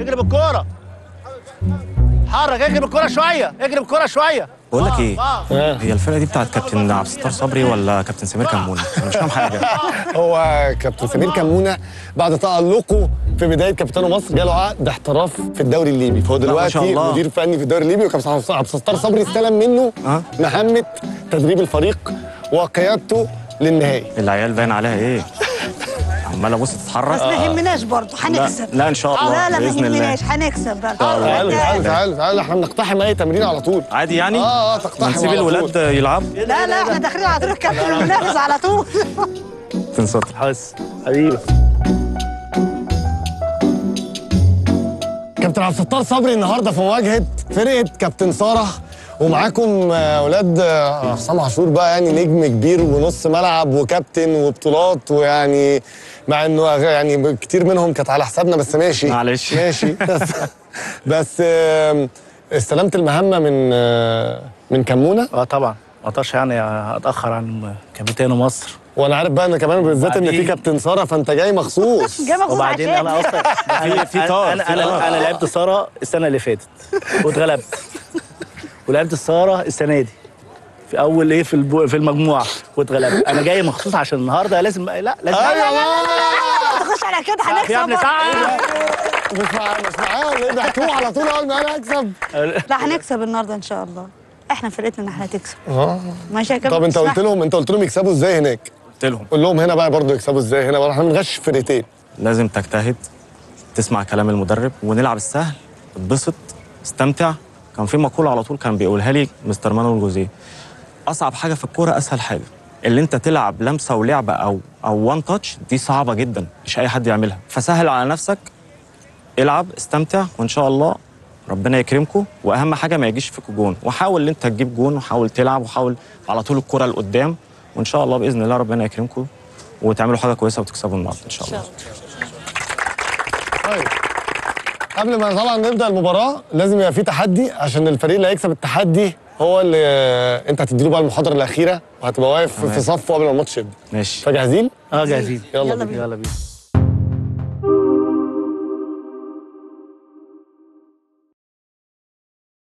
اجري بالكوره حرك اجري بالكوره شويه اجري بالكوره شويه بقول لك ايه آه. هي الفرقه دي بتاعت كابتن عبد الستار صبري ولا كابتن سمير كمونه انا مش فاهم حاجه هو كابتن سمير كمونه بعد تألقه في بدايه كابتن مصر جاله عقد احتراف في الدوري الليبي فهو ما دلوقتي شاء الله. مدير فني في الدوري الليبي وكابتن عبد الستار صبري استلم منه آه. مهمه تدريب الفريق وقيادته للنهائي العيال باين عليها ايه عماله بص تتحرك بس ما يهمناش برضه هنكسب لا ان شاء الله لا لا ما باذن الله يهمناش هنكسب بقى تعالوا تعالوا تعالوا تعالوا احنا بنقتحم اي تمرين على طول عادي يعني اه اه تقتحم نسيب على طول. الولاد يلعبوا لا لا احنا داخلين على طول الكابتن المنافس على طول تنسطر حس حبيبي كابتن عبد الستار صبري النهارده في مواجهه فرقه كابتن ساره ومعاكم آه، اولاد آه، حسام عاشور بقى يعني نجم كبير ونص ملعب وكابتن وبطولات ويعني مع انه أغ- يعني كتير منهم كانت على حسابنا بس ماشي معلش. ماشي بس, بس آم، استلمت المهمه من آه، من كمونه اه طبعا ما اقدرش يعني اتاخر عن كابتن مصر وانا عارف بقى ان كمان بالذات ان في وبعدين- كابتن ساره فانت جاي مخصوص جاي مخصوص وبعدين عشان انا اصلا في- في طار، انا في انا طار. انا لعبت ساره السنه اللي فاتت واتغلبت ولعبت الساره السنه دي في اول ايه في البو في المجموعه واتغلبت انا جاي مخصوص عشان النهارده لازم لا لازم ايوه تخش على كده يا ابن هنكسب سعد مش معاه مش معاه ليه بيحكوه على طول اول ما انا اكسب لا هنكسب النهارده ان شاء الله احنا فرقتنا ان احنا هتكسب اه ماشي يا كابتن طب انت قلت لهم انت قلت لهم يكسبوا ازاي هناك قلت لهم قول لهم هنا بقى برضه يكسبوا ازاي هنا بقى احنا بنغش فرقتين لازم تجتهد تسمع كلام المدرب ونلعب السهل اتبسط استمتع كان في مقولة على طول كان بيقولها لي مستر مانويل جوزيه أصعب حاجة في الكورة أسهل حاجة اللي أنت تلعب لمسة ولعبة أو أو وان تاتش دي صعبة جدا مش أي حد يعملها فسهل على نفسك العب استمتع وإن شاء الله ربنا يكرمكم وأهم حاجة ما يجيش فيكم جون وحاول إن أنت تجيب جون وحاول تلعب وحاول على طول الكرة لقدام وإن شاء الله بإذن الله ربنا يكرمكم وتعملوا حاجة كويسة وتكسبوا النهارده إن شاء الله طيب قبل ما طبعا نبدا المباراه لازم يبقى في تحدي عشان الفريق اللي هيكسب التحدي هو اللي آه، انت هتديله بقى المحاضره الاخيره وهتبقى واقف تمام. في صفه قبل ما الماتش يبدا ماشي فجاهزين اه جاهزين يلا يلا بينا يلا بينا